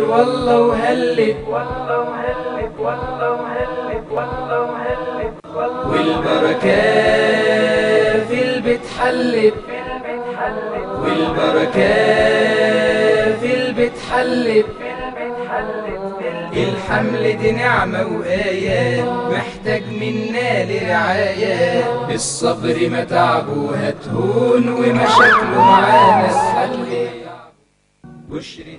والله وهلت والله وهلت والله وهلت والله وهلت والله والبركة في البيت حلت في البيت حلت والبركة في البيت حلت في البيت حلت في البيت الحمل دي نعمة وآية محتاج منا لرعاية الصبر متاعبه هتهون ومشاكله معانا تحل بشرة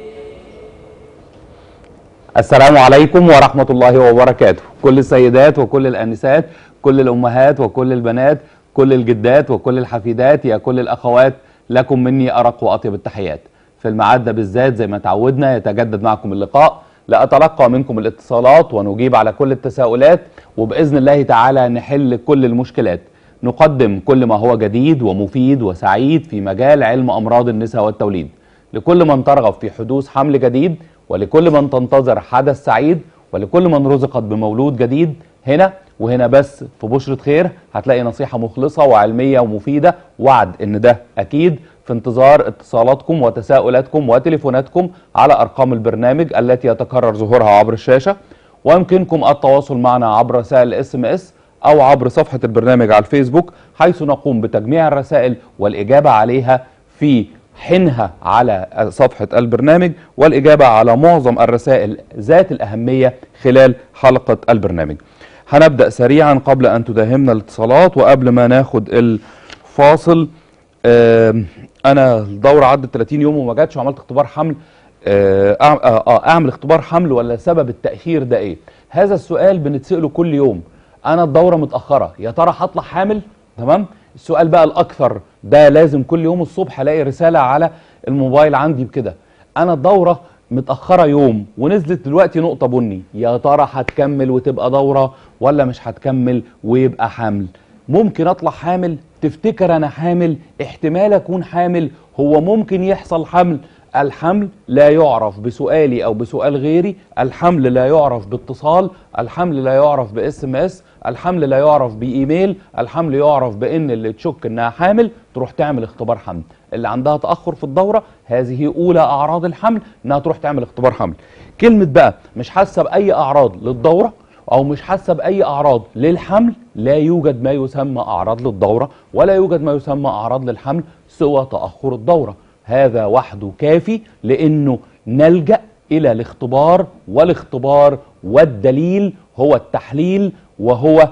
السلام عليكم ورحمة الله وبركاته كل السيدات وكل الأنسات كل الأمهات وكل البنات كل الجدات وكل الحفيدات يا كل الأخوات لكم مني أرق وأطيب التحيات في الميعاد ده بالذات زي ما تعودنا يتجدد معكم اللقاء لأتلقى منكم الاتصالات ونجيب على كل التساؤلات وبإذن الله تعالى نحل كل المشكلات نقدم كل ما هو جديد ومفيد وسعيد في مجال علم أمراض النساء والتوليد لكل من ترغب في حدوث حمل جديد ولكل من تنتظر حدث سعيد ولكل من رزقت بمولود جديد هنا وهنا بس في بشرة خير هتلاقي نصيحة مخلصة وعلمية ومفيدة وعد ان ده اكيد في انتظار اتصالاتكم وتساؤلاتكم وتليفوناتكم على ارقام البرنامج التي يتكرر ظهورها عبر الشاشة ويمكنكم التواصل معنا عبر رسائل الاس ام اس او عبر صفحة البرنامج على الفيسبوك حيث نقوم بتجميع الرسائل والاجابة عليها في حينها على صفحة البرنامج والإجابة على معظم الرسائل ذات الأهمية خلال حلقة البرنامج هنبدأ سريعا قبل أن تداهمنا الاتصالات وقبل ما ناخد الفاصل آم، أنا الدورة عدت 30 يوم وما جاتش وعملت اختبار حمل آه، أع- آه، آه، أعمل اختبار حمل ولا سبب التأخير ده إيه؟ هذا السؤال بنتسأله كل يوم أنا الدورة متأخرة يا ترى هطلع حامل؟ تمام؟ السؤال بقى الأكثر ده لازم كل يوم الصبح ألاقي رسالة على الموبايل عندي بكده أنا الدورة متأخرة يوم ونزلت دلوقتي نقطة بني يا ترى هتكمل وتبقى دورة ولا مش هتكمل ويبقى حمل ممكن اطلع حامل تفتكر انا حامل احتمال اكون حامل هو ممكن يحصل حمل الحمل لا يعرف بسؤالي او بسؤال غيري الحمل لا يعرف باتصال الحمل لا يعرف باس ام اس الحمل لا يعرف بايميل الحمل يعرف بان اللي تشك انها حامل تروح تعمل اختبار حمل اللي عندها تاخر في الدوره هذه اولى اعراض الحمل انها تروح تعمل اختبار حمل كلمه بقى مش حاسه باي اعراض للدوره او مش حاسه باي اعراض للحمل لا يوجد ما يسمى اعراض للدوره ولا يوجد ما يسمى اعراض للحمل سوى تاخر الدوره هذا وحده كافي لانه نلجا الى الاختبار والاختبار والدليل هو التحليل وهو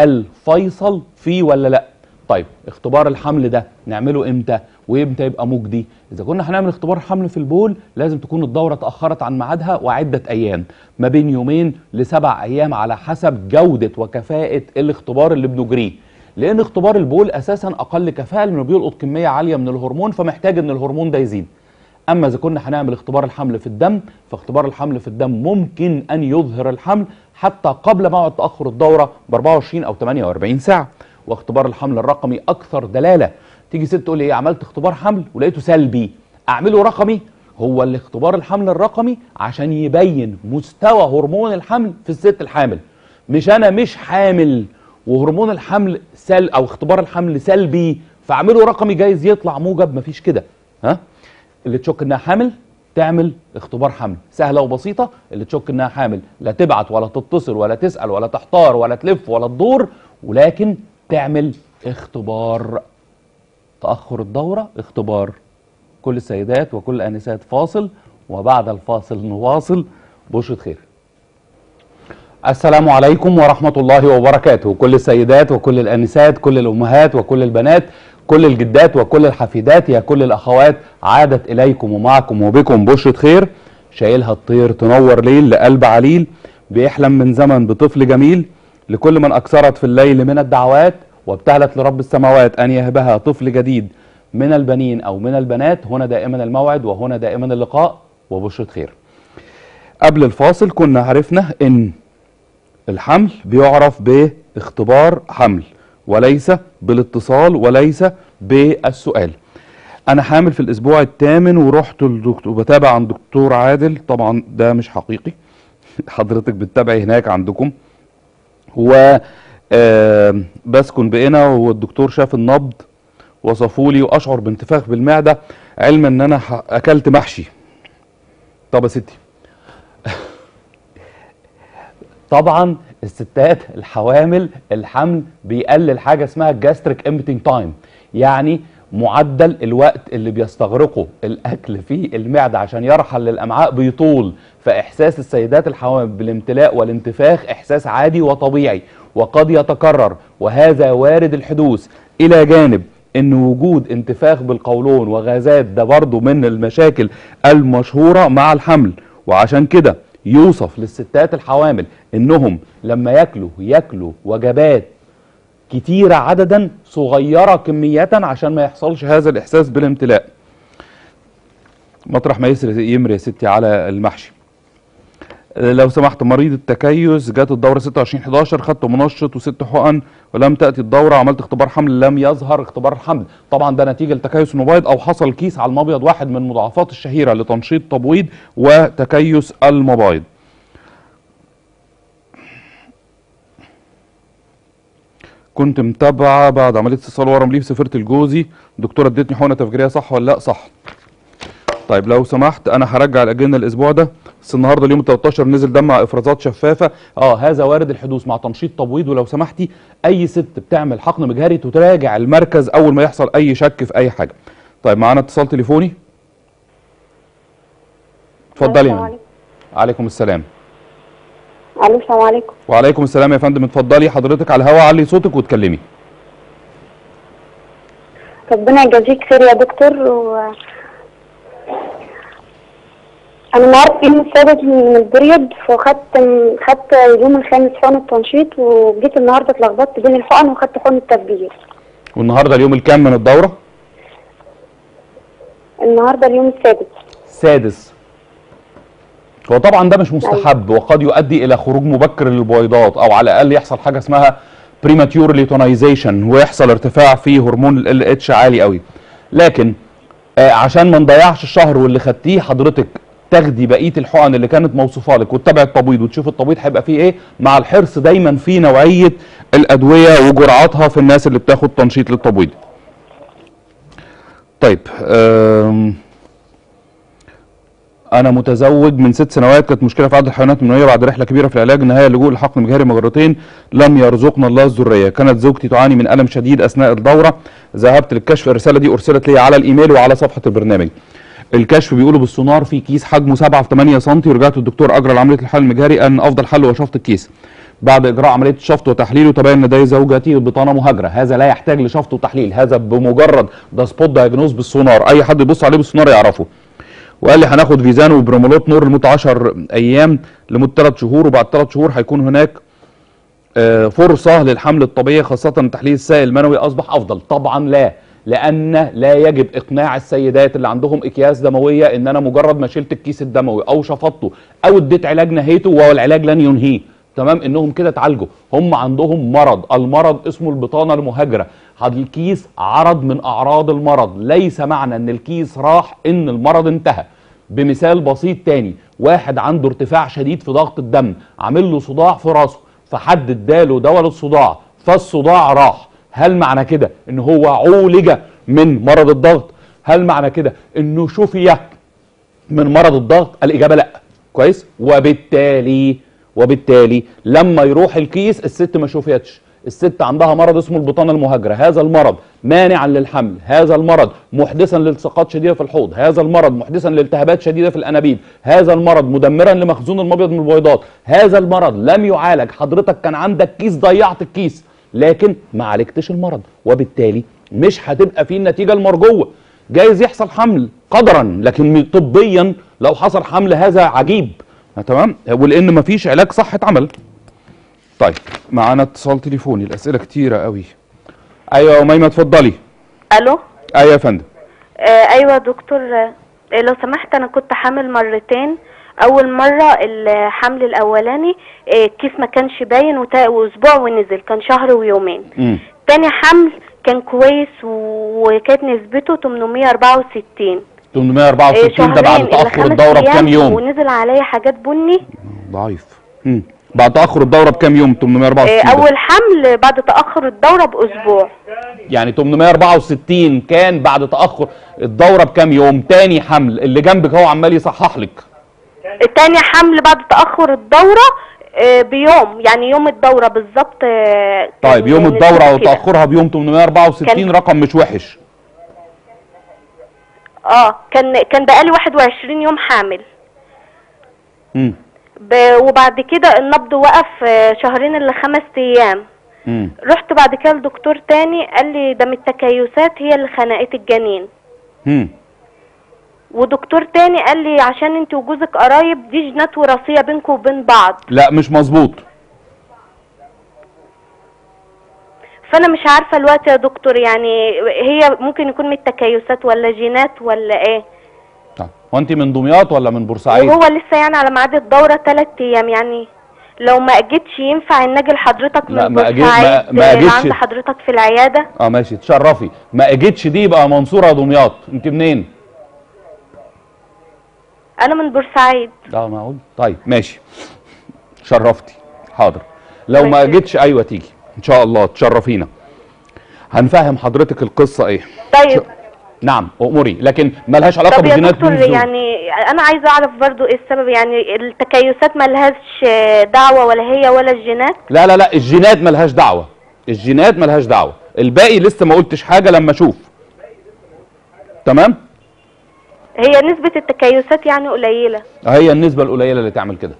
الفيصل فيه ولا لا طيب اختبار الحمل ده نعمله امتى وامتى يبقى مجدي اذا كنا هنعمل اختبار حمل في البول لازم تكون الدوره اتاخرت عن ميعادها وعده ايام ما بين يومين لسبع ايام على حسب جوده وكفاءه الاختبار اللي بنجريه لان اختبار البول اساسا اقل كفاءه لانه بيلقط كميه عاليه من الهرمون فمحتاج ان الهرمون ده يزيد اما اذا كنا هنعمل اختبار الحمل في الدم فاختبار الحمل في الدم ممكن ان يظهر الحمل حتى قبل موعد تاخر الدوره ب 24 او 48 ساعه واختبار الحمل الرقمي اكثر دلاله تيجي ست تقول لي ايه عملت اختبار حمل ولقيته سلبي اعمله رقمي هو الاختبار الحمل الرقمي عشان يبين مستوى هرمون الحمل في الست الحامل مش انا مش حامل وهرمون الحمل سل او اختبار الحمل سلبي فاعمله رقمي جايز يطلع موجب مفيش كده ها اللي تشك انها حامل تعمل اختبار حمل سهله وبسيطه اللي تشك انها حامل لا تبعت ولا تتصل ولا تسال ولا تحتار ولا تلف ولا تدور ولكن تعمل اختبار تاخر الدوره اختبار كل السيدات وكل الانسات فاصل وبعد الفاصل نواصل بشرة خير السلام عليكم ورحمة الله وبركاته كل السيدات وكل الأنسات كل الأمهات وكل البنات كل الجدات وكل الحفيدات يا كل الأخوات عادت إليكم ومعكم وبكم بشرة خير شايلها الطير تنور ليل لقلب عليل بيحلم من زمن بطفل جميل لكل من أكثرت في الليل من الدعوات وابتهلت لرب السماوات أن يهبها طفل جديد من البنين أو من البنات هنا دائما الموعد وهنا دائما اللقاء وبشرة خير قبل الفاصل كنا عرفنا ان الحمل بيعرف باختبار حمل وليس بالاتصال وليس بالسؤال انا حامل في الاسبوع الثامن ورحت الدكتور بتابع عند دكتور عادل طبعا ده مش حقيقي حضرتك بتتابعي هناك عندكم و آه، بسكن بقنا والدكتور شاف النبض وصفوا لي واشعر بانتفاخ بالمعده علما ان انا ح- اكلت محشي طب يا ستي طبعا الستات الحوامل الحمل بيقلل حاجه اسمها الجاستريك امبتنج تايم يعني معدل الوقت اللي بيستغرقه الاكل في المعده عشان يرحل للامعاء بيطول فاحساس السيدات الحوامل بالامتلاء والانتفاخ احساس عادي وطبيعي وقد يتكرر وهذا وارد الحدوث الى جانب ان وجود انتفاخ بالقولون وغازات ده برضو من المشاكل المشهوره مع الحمل وعشان كده يوصف للستات الحوامل انهم لما ياكلوا ياكلوا وجبات كتيرة عددا صغيرة كمية عشان ما يحصلش هذا الإحساس بالامتلاء مطرح ما يسر يمر يا ستي على المحشي آه، لو سمحت مريض التكيس جات الدورة 26 11 خدت منشط وست حقن ولم تأتي الدورة عملت اختبار حمل لم يظهر اختبار الحمل طبعا ده نتيجة لتكيس المبيض أو حصل كيس على المبيض واحد من المضاعفات الشهيرة لتنشيط تبويض وتكيس المبيض كنت متابعه بعد عمليه استئصال ورم ليف سافرت لجوزي الدكتوره ادتني حقنه تفجيريه صح ولا لا صح طيب لو سمحت انا هرجع الاجنه الاسبوع ده بس النهارده اليوم 13 نزل دم مع افرازات شفافه اه هذا وارد الحدوث مع تنشيط تبويض ولو سمحتي اي ست بتعمل حقن مجهري تراجع المركز اول ما يحصل اي شك في اي حاجه طيب معانا اتصال تليفوني اتفضلي يا السلام فندم. عليكم. عليكم السلام الو السلام عليكم وعليكم السلام يا فندم اتفضلي حضرتك على الهواء علي صوتك واتكلمي ربنا يجازيك خير يا دكتور و... انا النهارده يوم السادس من البريد فخدت خدت اليوم الخامس حقن التنشيط وجيت النهارده اتلخبطت بين الحقن وخدت حقن التفجير والنهارده اليوم الكام من الدوره النهارده اليوم السادس سادس هو طبعا ده مش مستحب وقد يؤدي الى خروج مبكر للبويضات او على الاقل يحصل حاجه اسمها بريماتيور ليتونايزيشن ويحصل ارتفاع في هرمون ال اتش عالي قوي لكن آه عشان ما نضيعش الشهر واللي خدتيه حضرتك تاخدي بقيه الحقن اللي كانت موصوفه لك وتتابع التبويض وتشوف التبويض هيبقى فيه ايه مع الحرص دايما في نوعيه الادويه وجرعاتها في الناس اللي بتاخد تنشيط للتبويض طيب آم انا متزوج من ست سنوات كانت مشكله في عدد الحيوانات المنويه بعد رحله كبيره في العلاج النهايه اللجوء للحقن المجهري مرتين لم يرزقنا الله الذريه كانت زوجتي تعاني من الم شديد اثناء الدوره ذهبت للكشف الرساله دي ارسلت لي على الايميل وعلى صفحه البرنامج الكشف بيقولوا بالسونار في كيس حجمه 7 في 8 سم ورجعت الدكتور اجرى عمليه الحل المجهري ان افضل حل هو شفط الكيس بعد اجراء عمليه الشفط وتحليله تبين لدي زوجتي بطانه مهاجره هذا لا يحتاج لشفط وتحليل هذا بمجرد ده سبوت دايجنوز بالسونار اي حد يبص عليه بالسونار يعرفه وقال لي هناخد فيزان وبريمولوت نور لمده 10 ايام لمده 3 شهور وبعد 3 شهور هيكون هناك آه، فرصه للحمل الطبيعي خاصه تحليل السائل المنوي اصبح افضل طبعا لا لان لا يجب اقناع السيدات اللي عندهم اكياس دمويه ان انا مجرد ما شلت الكيس الدموي او شفطته او اديت علاج نهيته والعلاج لن ينهيه تمام انهم كده اتعالجوا هم عندهم مرض المرض اسمه البطانه المهاجره هذا الكيس عرض من اعراض المرض ليس معنى ان الكيس راح ان المرض انتهى بمثال بسيط تاني واحد عنده ارتفاع شديد في ضغط الدم عامل له صداع في راسه فحد اداله دواء للصداع فالصداع راح هل معنى كده ان هو عولج من مرض الضغط هل معنى كده انه شفي من مرض الضغط الاجابه لا كويس وبالتالي وبالتالي لما يروح الكيس الست ما شفتش الست عندها مرض اسمه البطانه المهاجره هذا المرض مانعا للحمل هذا المرض محدثا لالتصاقات شديده في الحوض هذا المرض محدثا لالتهابات شديده في الانابيب هذا المرض مدمرا لمخزون المبيض من البويضات هذا المرض لم يعالج حضرتك كان عندك كيس ضيعت الكيس لكن ما عالجتش المرض وبالتالي مش هتبقى فيه النتيجه المرجوه جايز يحصل حمل قدرا لكن طبيا لو حصل حمل هذا عجيب تمام ولان مفيش علاج صح اتعمل طيب معانا اتصال تليفوني الاسئله كتيره قوي ايوه يا اميمه اتفضلي الو ايوه يا فندم آه ايوه يا دكتور آه لو سمحت انا كنت حامل مرتين اول مره الحمل الاولاني آه الكيس ما كانش باين وتا- واسبوع ونزل كان شهر ويومين امم تاني حمل كان كويس و- وكانت نسبته 864 آه 864 ده بعد شهرين تاخر إلى خمس الدوره بكام أيام يوم ونزل عليا حاجات بني ضعيف امم بعد تاخر الدوره بكام يوم آه 864 ده. اول حمل بعد تاخر الدوره باسبوع يعني 864 كان بعد تاخر الدوره بكام يوم تاني حمل اللي جنبك هو عمال يصحح لك تاني حمل بعد تاخر الدوره آه، بيوم يعني يوم الدورة بالظبط آه، طيب كان يوم نزلت الدوره او كده. تاخرها بيوم 864 كان- رقم مش وحش اه كان كان بقالي 21 يوم حامل امم ب... وبعد كده النبض وقف آه، شهرين الا خمس ايام امم رحت بعد كده لدكتور تاني قال لي ده من التكيسات هي اللي خنقت الجنين امم ودكتور تاني قال لي عشان انت وجوزك قرايب دي جينات وراثيه بينكم وبين بعض لا مش مظبوط فانا مش عارفه الوقت يا دكتور يعني هي ممكن يكون من التكيسات ولا جينات ولا ايه طيب هو انت من دمياط ولا من بورسعيد وهو لسه يعني على ميعاد الدوره ثلاث ايام يعني لو ما اجيتش ينفع ان اجي لحضرتك لا، من ما أجي- بورسعيد ما- ما اللي أجيتش. عند حضرتك في العياده اه ماشي تشرفي ما اجتش دي يبقى منصوره دمياط انت منين انا من بورسعيد اه معقول طيب ماشي شرفتي حاضر لو ما ماشي. جيتش ايوه تيجي ان شاء الله تشرفينا هنفهم حضرتك القصه ايه طيب نعم اموري لكن ملهاش علاقه طب يا بالجينات دكتور من الزوج. يعني انا عايزه اعرف برضو ايه السبب يعني التكيسات ما لهاش دعوه ولا هي ولا الجينات لا لا لا الجينات ملهاش دعوه الجينات ملهاش دعوه الباقي لسه ما قلتش حاجه لما اشوف تمام هي نسبه التكيسات يعني قليله هي النسبه القليله اللي تعمل كده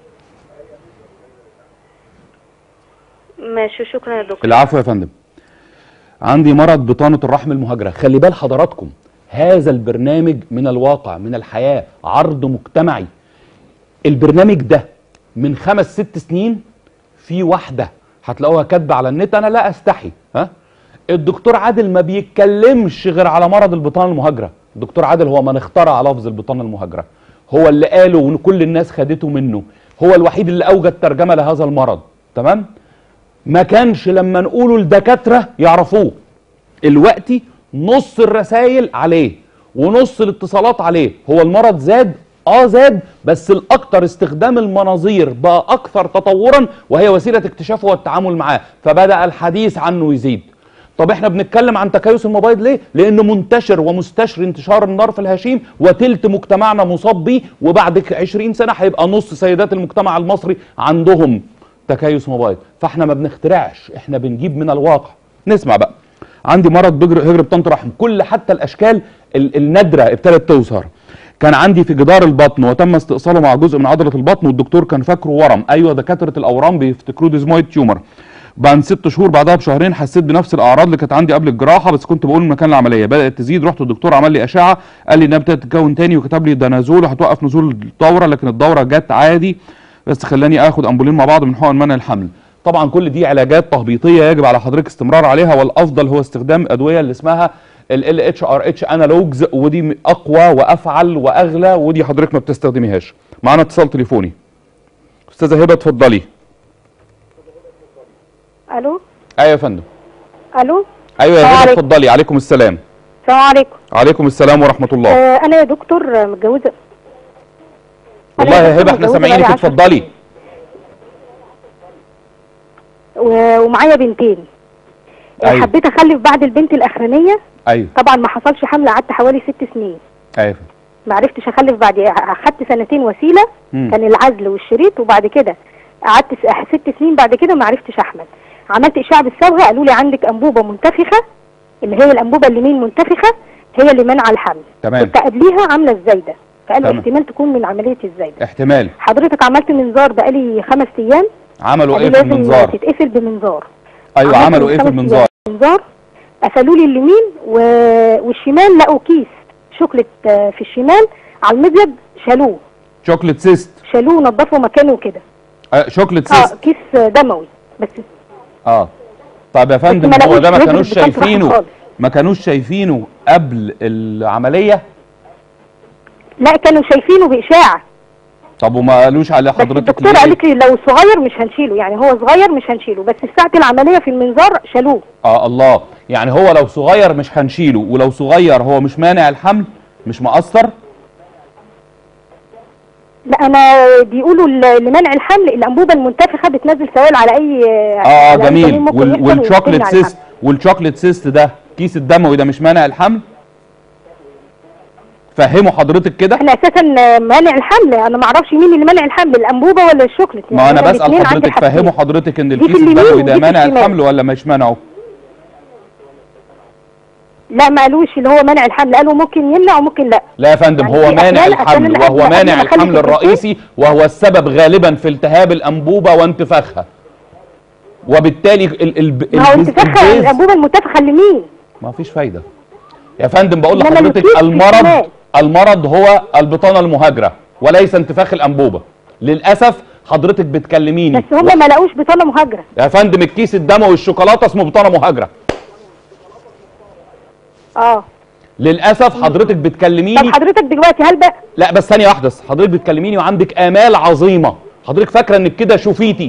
ماشي شكرا يا دكتور العفو يا فندم عندي مرض بطانة الرحم المهاجرة خلي بال حضراتكم هذا البرنامج من الواقع من الحياة عرض مجتمعي البرنامج ده من خمس ست سنين في واحدة هتلاقوها كاتبة على النت أنا لا أستحي ها الدكتور عادل ما بيتكلمش غير على مرض البطانة المهاجرة الدكتور عادل هو من اخترع لفظ البطانة المهاجرة هو اللي قاله وكل الناس خدته منه هو الوحيد اللي أوجد ترجمة لهذا المرض تمام ما كانش لما نقوله الدكاترة يعرفوه الوقتي نص الرسائل عليه ونص الاتصالات عليه هو المرض زاد اه زاد بس الاكثر استخدام المناظير بقى اكثر تطورا وهي وسيله اكتشافه والتعامل معاه فبدا الحديث عنه يزيد طب احنا بنتكلم عن تكيس الموبايل ليه لانه منتشر ومستشر انتشار النار في الهشيم وتلت مجتمعنا مصاب بيه وبعد ك- 20 سنه هيبقى نص سيدات المجتمع المصري عندهم تكيس موبايل فاحنا ما بنخترعش احنا بنجيب من الواقع نسمع بقى عندي مرض بجر هجر بطانة رحم كل حتى الاشكال ال- النادره ابتدت تظهر كان عندي في جدار البطن وتم استئصاله مع جزء من عضله البطن والدكتور كان فاكره ورم ايوه دكاتره الاورام بيفتكروه ديزمويد تيومر بعد ست شهور بعدها بشهرين حسيت بنفس الاعراض اللي كانت عندي قبل الجراحه بس كنت بقول مكان العمليه بدات تزيد رحت الدكتور عمل لي اشعه قال لي انها ابتدت تتكون تاني وكتب لي دنازول وهتوقف نزول الدوره لكن الدوره جت عادي بس خلاني اخد امبولين مع بعض من حقن منع الحمل طبعا كل دي علاجات تهبيطيه يجب على حضرتك استمرار عليها والافضل هو استخدام ادويه اللي اسمها ال اتش ار اتش انالوجز ودي اقوى وافعل واغلى ودي حضرتك ما بتستخدميهاش معانا اتصال تليفوني استاذه هبه اتفضلي الو ايوه يا فندم الو ايوه يا السلام هبه عليكم. اتفضلي عليكم السلام السلام عليكم عليكم السلام ورحمه الله آه انا يا دكتور آه، متجوزه والله أنا يا هبه دكتور احنا متجوزة سامعينك بقالي عشر اتفضلي سنين. و- ومعايا بنتين آه، أيوة. حبيت اخلف بعد البنت الاخرانيه ايوه طبعا ما حصلش حمل قعدت حوالي ست سنين ايوه ما عرفتش اخلف بعد اخدت سنتين وسيله مم. كان العزل والشريط وبعد كده قعدت س- ست سنين بعد كده ما عرفتش احمل عملت اشعه بالصبغه قالوا لي عندك انبوبه منتفخه اللي هي الانبوبه اليمين منتفخه هي اللي منع الحمل تمام كنت قبليها عامله الزايده فقال لي تمام. احتمال تكون من عمليه الزايده احتمال حضرتك عملت منظار بقالي خمس ايام عملوا قالوا ايه في لازم المنظار تتقفل بمنظار ايوه عملت عملوا من ايه في خمس المنظار أيام منظار قفلوا لي اليمين و... والشمال لقوا كيس شوكليت آه، في الشمال على المبيض شالوه شوكليت سيست شالوه ونضفوا مكانه كده آه شوكليت اه سيست كيس آه، دموي بس اه طب يا فندم ما هو لقوش ده ما رجل كانوش بطانة رحم شايفينه خالص. ما كانوش شايفينه قبل العمليه لا كانوا شايفينه باشاعه طب وما قالوش على بس حضرتك الدكتوره ليه؟ قالت لي لو صغير مش هنشيله يعني هو صغير مش هنشيله بس في ساعه العمليه في المنظار شالوه اه الله يعني هو لو صغير مش هنشيله ولو صغير هو مش مانع الحمل مش مؤثر لا انا بيقولوا ل- لمنع الحمل الانبوبه المنتفخه بتنزل سوائل على اي اه على أي جميل جنين ممكن وال يحصل والشوكليت ويمنع سيست الحمل. والشوكليت سيست ده كيس الدموي ده مش مانع الحمل فهموا حضرتك كده احنا اساسا مانع الحمل انا ما اعرفش مين اللي مانع الحمل الانبوبه ولا الشوكليت ما انا أنا بسال الاتنين عندي حضرتك حاجتين. فهموا حضرتك ان دي في الكيس اليمين الدموي ودي ده في مانع الشمال. الحمل ولا مش مانعه لا ما قالوش اللي هو مانع الحمل قالوا ممكن يمنع وممكن لا لا يا فندم يعني هو في مانع أحيان عشان الحمل أنا وهو قبل- مانع قبل ما أخلف الحمل البنتين- الرئيسي وهو السبب غالبا في التهاب الانبوبه وانتفاخها وبالتالي ال ال ما هو البيز- انتفاخ البيز- الانبوبه المنتفخه لمين ما فيش فايده يا فندم بقول إنما لحضرتك الكيس في المرض الشمال. المرض هو البطانه المهاجره وليس انتفاخ الانبوبه للاسف حضرتك بتكلميني بس هم ما لقوش بطانه مهاجره يا فندم الكيس الدموي الشوكولاته اسمه بطانه مهاجره اه للاسف حضرتك بتكلميني طب حضرتك دلوقتي هل بقى لا بس ثانيه واحده بس حضرتك بتكلميني وعندك امال عظيمه حضرتك فاكره انك كده شوفيتي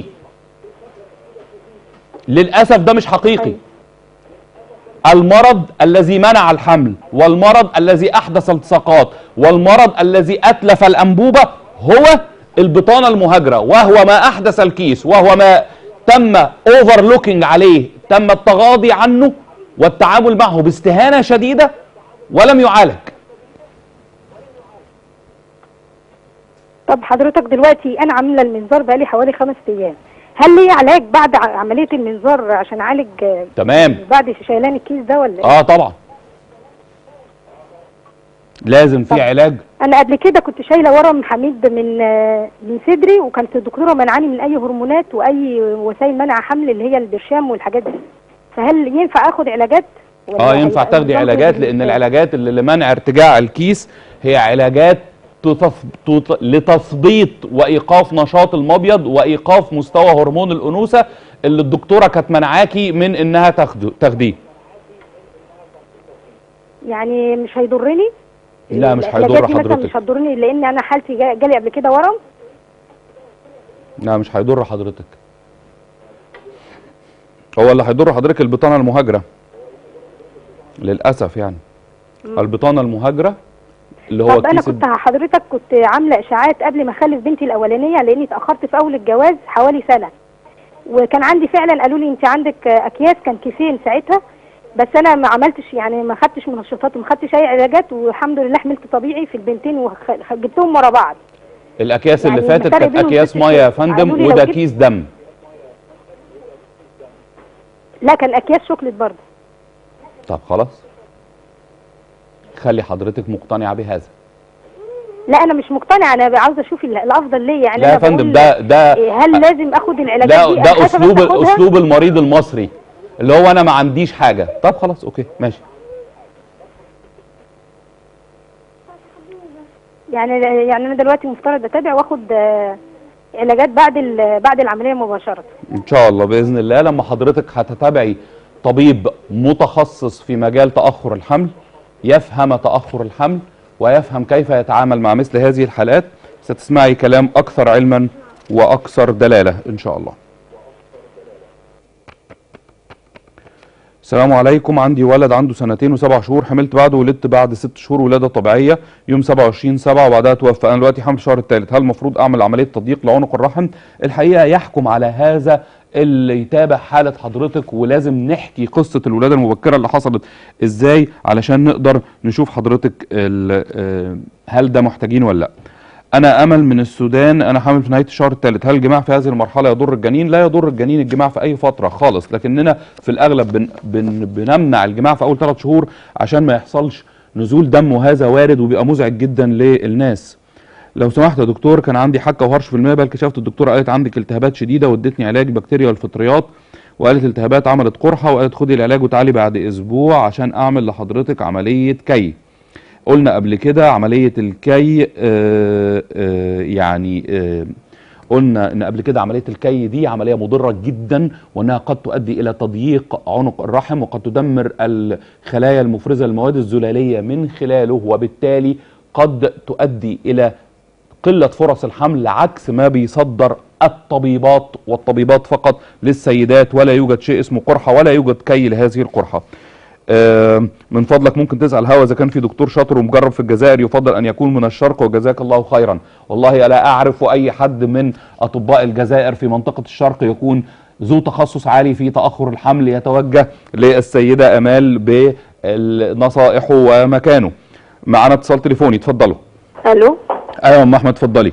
للاسف ده مش حقيقي أيوة. المرض الذي منع الحمل والمرض الذي احدث التصاقات والمرض الذي اتلف الانبوبه هو البطانه المهاجره وهو ما احدث الكيس وهو ما تم اوفرلوكينج عليه تم التغاضي عنه والتعامل معه باستهانه شديده ولم يعالج طب حضرتك دلوقتي انا عامله المنظار بقالي حوالي خمس ايام هل ليه علاج بعد ع- عمليه المنظار عشان اعالج آه، تمام بعد شيلان الكيس ده ولا إيه؟ اه طبعا لازم في طب. علاج انا قبل كده كنت شايله ورم حميد من آه، من صدري وكانت الدكتوره منعاني من اي هرمونات واي وسائل منع حمل اللي هي البرشام والحاجات دي فهل ينفع اخد علاجات ولا اه ينفع هيبقى تاخدي النظام علاجات زي لان الإنسان؟ العلاجات اللي لمنع ارتجاع الكيس هي علاجات تتف... تت... لتثبيط وايقاف نشاط المبيض وايقاف مستوى هرمون الانوثه اللي الدكتوره كانت منعاكي من انها تاخده تاخديه يعني مش هيضرني لا، مش العلاجات هيضر دي مثلا حضرتك. مش هتضرني لان انا حالتي جا- جالي قبل كده ورم لا مش هيضر حضرتك هو اللي هيضر حضرتك البطانه المهاجره للاسف يعني البطانه المهاجره اللي هو طب انا كيس كنت حضرتك كنت عامله اشاعات قبل ما اخلف بنتي الاولانيه لاني اتاخرت في اول الجواز حوالي سنه وكان عندي فعلا قالوا لي انت عندك اكياس كان كيسين ساعتها بس انا ما عملتش يعني ما خدتش منشطات وما خدتش اي علاجات والحمد لله حملت طبيعي في البنتين وجبتهم ورا بعض الاكياس اللي يعني فاتت الفرق كانت بينهم اكياس ست ميه يا شهور. فندم قالوا لي لو وده جبت- كيس دم لا كان اكياس شوكليت برضه طب خلاص خلي حضرتك مقتنعه بهذا لا انا مش مقتنعه انا عاوزه اشوف ال- الافضل ليا يعني لا يا أنا بقول فندم ده ده إيه، هل لازم اخد العلاجات ده دي أنا ده خايفة بس اسلوب أخدها. اسلوب المريض المصري اللي هو انا ما عنديش حاجه طب خلاص اوكي ماشي يعني يعني انا دلوقتي مفترض اتابع واخد آه، علاجات بعد ال- بعد العمليه مباشره ان شاء الله باذن الله لما حضرتك هتتابعي طبيب متخصص في مجال تاخر الحمل يفهم تاخر الحمل ويفهم كيف يتعامل مع مثل هذه الحالات ستسمعي كلام اكثر علما واكثر دلاله ان شاء الله السلام عليكم عندي ولد عنده سنتين وسبع شهور حملت بعده ولدت بعد ست شهور ولاده طبيعيه يوم 27 7 وبعدها توفى انا دلوقتي حمل الشهر الثالث هل المفروض اعمل عمليه تضييق لعنق الرحم الحقيقه يحكم على هذا اللي يتابع حاله حضرتك ولازم نحكي قصه الولاده المبكره اللي حصلت ازاي علشان نقدر نشوف حضرتك ال- آه، هل ده محتاجين ولا لا انا امل من السودان انا حامل في نهايه الشهر الثالث هل الجماع في هذه المرحله يضر الجنين لا يضر الجنين الجماع في اي فتره خالص لكننا في الاغلب بن بن بنمنع الجماع في اول ثلاث شهور عشان ما يحصلش نزول دم وهذا وارد وبيبقى مزعج جدا للناس لو سمحت يا دكتور كان عندي حكه وهرش في الماء بل كشفت الدكتوره قالت عندك التهابات شديده وادتني علاج بكتيريا والفطريات وقالت التهابات عملت قرحه وقالت خدي العلاج وتعالي بعد اسبوع عشان اعمل لحضرتك عمليه كي قلنا قبل كده عملية الكي آه، آه، يعني آه، قلنا ان قبل كده عملية الكي دي عملية مضرة جدا وانها قد تؤدي الى تضييق عنق الرحم وقد تدمر الخلايا المفرزة للمواد الزلالية من خلاله وبالتالي قد تؤدي الى قلة فرص الحمل عكس ما بيصدر الطبيبات والطبيبات فقط للسيدات ولا يوجد شيء اسمه قرحة ولا يوجد كي لهذه القرحة آه، من فضلك ممكن تسأل هوا إذا كان في دكتور شاطر ومجرب في الجزائر يفضل أن يكون من الشرق وجزاك الله خيرا والله لا أعرف أي حد من أطباء الجزائر في منطقة الشرق يكون ذو تخصص عالي في تأخر الحمل يتوجه للسيدة أمال بنصائحه ومكانه معانا اتصال تليفوني اتفضلوا الو ايوه يا ام احمد اتفضلي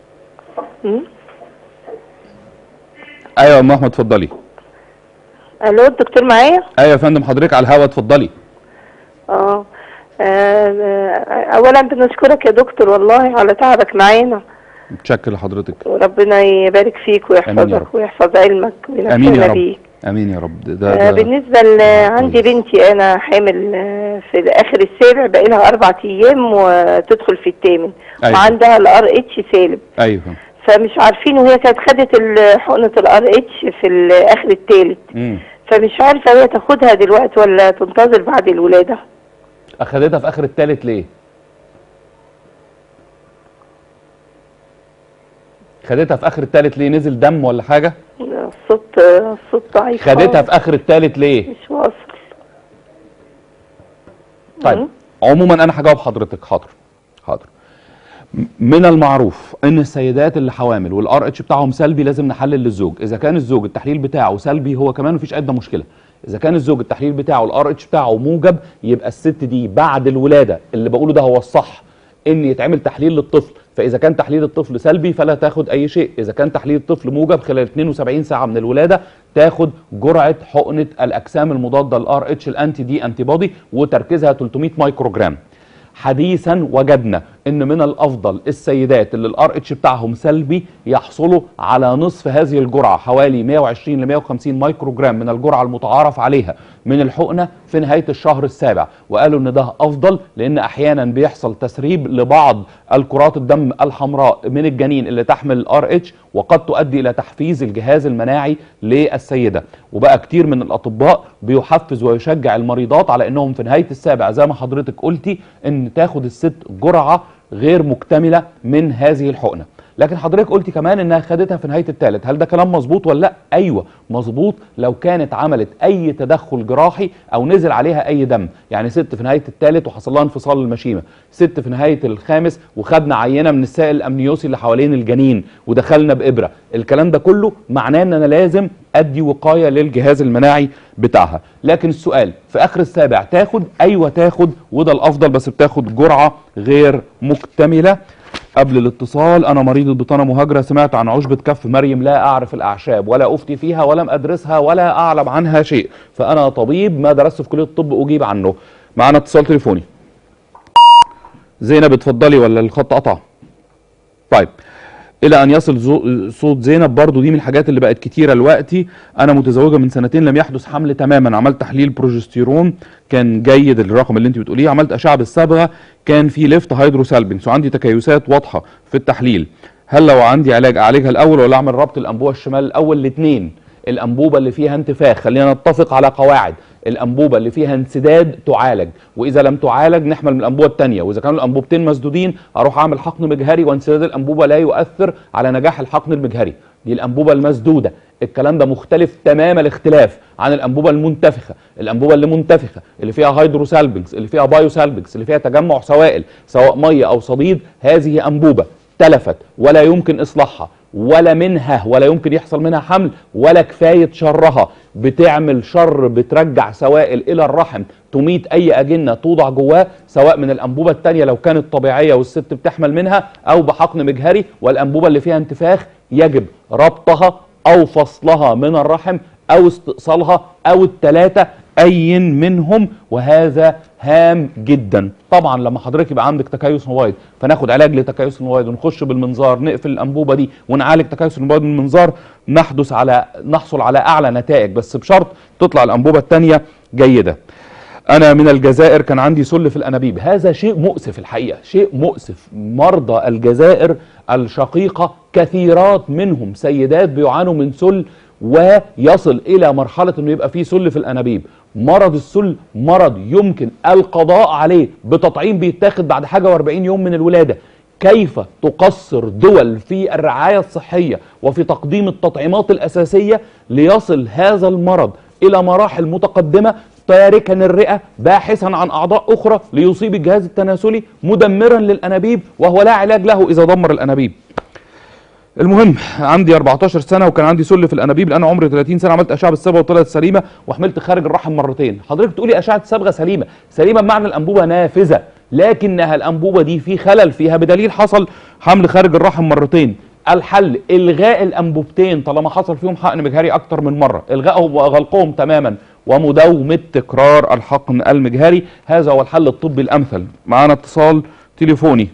ايوه يا ام احمد اتفضلي الو الدكتور معايا ايوه يا فندم حضرتك على الهوا اتفضلي اه آه، اولا بنشكرك يا دكتور والله على تعبك معانا متشكر لحضرتك وربنا يبارك فيك آمين يا ويحفظك رب. ويحفظ علمك امين يا وينفعنا رب بيه امين يا رب ده, آه، ده بالنسبة ل عندي كويس. بنتي أنا حامل آه، في آخر السابع بقى لها أربع أيام وتدخل في الثامن أيوة. وعندها الار اتش سالب ايوه فمش عارفين وهي كانت خدت ال- حقنة الار اتش في ال- آخر الثالث امم فمش عارفة هي تاخدها دلوقتي ولا تنتظر بعد الولادة اخدتها في اخر التالت ليه خدتها في اخر التالت ليه نزل دم ولا حاجه الصوت آه، الصوت ضعيف خدتها خالص. في اخر التالت ليه مش واصل طيب عموما انا هجاوب حضرتك حاضر حاضر م- من المعروف ان السيدات اللي حوامل والار اتش بتاعهم سلبي لازم نحلل للزوج اذا كان الزوج التحليل بتاعه سلبي هو كمان مفيش ادنى مشكله اذا كان الزوج التحليل بتاعه الار اتش بتاعه موجب يبقى الست دي بعد الولاده اللي بقوله ده هو الصح ان يتعمل تحليل للطفل فاذا كان تحليل الطفل سلبي فلا تاخد اي شيء اذا كان تحليل الطفل موجب خلال 72 ساعه من الولاده تاخد جرعه حقنه الاجسام المضاده للار اتش الانتي دي انتي بودي وتركيزها 300 مايكروجرام حديثا وجدنا ان من الافضل السيدات اللي الار اتش بتاعهم سلبي يحصلوا على نصف هذه الجرعه حوالي 120 ل 150 مايكروجرام من الجرعه المتعارف عليها من الحقنه في نهايه الشهر السابع وقالوا ان ده افضل لان احيانا بيحصل تسريب لبعض الكرات الدم الحمراء من الجنين اللي تحمل الار اتش وقد تؤدي الى تحفيز الجهاز المناعي للسيده وبقى كتير من الاطباء بيحفز ويشجع المريضات على انهم في نهايه السابع زي ما حضرتك قلتي ان تاخد الست جرعه غير مكتمله من هذه الحقنه لكن حضرتك قلتي كمان انها خدتها في نهايه الثالث هل ده كلام مظبوط ولا لا ايوه مظبوط لو كانت عملت اي تدخل جراحي او نزل عليها اي دم يعني ست في نهايه الثالث وحصل لها انفصال المشيمه ست في نهايه الخامس وخدنا عينه من السائل الامنيوسي اللي حوالين الجنين ودخلنا بابره الكلام ده كله معناه ان انا لازم ادي وقايه للجهاز المناعي بتاعها لكن السؤال في اخر السابع تاخد ايوه تاخد وده الافضل بس بتاخد جرعه غير مكتمله قبل الاتصال انا مريضة بطانة مهاجرة سمعت عن عشبة كف مريم لا اعرف الاعشاب ولا افتي فيها ولم ادرسها ولا اعلم عنها شيء فانا طبيب ما درست في كلية الطب اجيب عنه معانا اتصال تليفوني زينب اتفضلي ولا الخط قطع طيب الى ان يصل زو- صوت زينب برضو دي من الحاجات اللي بقت كتيره دلوقتي انا متزوجه من سنتين لم يحدث حمل تماما عملت تحليل بروجستيرون كان جيد الرقم اللي انت بتقوليه عملت اشعه بالصبغه كان في ليفت هيدروسالبنكس وعندي تكيسات واضحه في التحليل هل لو عندي علاج اعالجها الاول ولا اعمل ربط الانبوبه الشمال الاول الاثنين الانبوبه اللي فيها انتفاخ خلينا نتفق على قواعد الانبوبه اللي فيها انسداد تعالج واذا لم تعالج نحمل من الانبوبه الثانيه واذا كانوا الانبوبتين مسدودين اروح اعمل حقن مجهري وانسداد الانبوبه لا يؤثر على نجاح الحقن المجهري دي الانبوبه المسدوده الكلام ده مختلف تمام الاختلاف عن الانبوبه المنتفخه الانبوبه اللي منتفخه اللي فيها هيدروسالبنكس اللي فيها بايوسالبنكس اللي فيها تجمع سوائل سواء ميه او صديد هذه انبوبه تلفت ولا يمكن اصلاحها ولا منها ولا يمكن يحصل منها حمل ولا كفايه شرها بتعمل شر بترجع سوائل الى الرحم تميت اي اجنه توضع جواه سواء من الانبوبه الثانيه لو كانت طبيعيه والست بتحمل منها او بحقن مجهري والانبوبه اللي فيها انتفاخ يجب ربطها او فصلها من الرحم او استئصالها او الثلاثه اي منهم وهذا هام جدا طبعا لما حضرتك يبقى عندك تكيس مبيض فناخد علاج لتكيس المبيض ونخش بالمنظار نقفل الانبوبه دي ونعالج تكيس المبيض بالمنظار نحدث على نحصل على اعلى نتائج بس بشرط تطلع الانبوبه الثانيه جيده انا من الجزائر كان عندي سل في الانابيب هذا شيء مؤسف الحقيقه شيء مؤسف مرضى الجزائر الشقيقه كثيرات منهم سيدات بيعانوا من سل ويصل الى مرحله انه يبقى فيه سل في الانابيب مرض السل مرض يمكن القضاء عليه بتطعيم بيتاخد بعد حاجه و40 يوم من الولاده كيف تقصر دول في الرعايه الصحيه وفي تقديم التطعيمات الاساسيه ليصل هذا المرض الى مراحل متقدمه تاركا الرئه باحثا عن اعضاء اخرى ليصيب الجهاز التناسلي مدمرا للانابيب وهو لا علاج له اذا دمر الانابيب المهم عندي 14 سنه وكان عندي سل في الانابيب لان عمري 30 سنه عملت اشعه بالصبغه وطلعت سليمه وحملت خارج الرحم مرتين حضرتك تقولي اشعه صبغه سليمه سليمه بمعنى الانبوبه نافذه لكنها الانبوبه دي في خلل فيها بدليل حصل حمل خارج الرحم مرتين الحل الغاء الانبوبتين طالما حصل فيهم حقن مجهري اكتر من مره الغائهم وغلقهم تماما ومداومه تكرار الحقن المجهري هذا هو الحل الطبي الامثل معانا اتصال تليفوني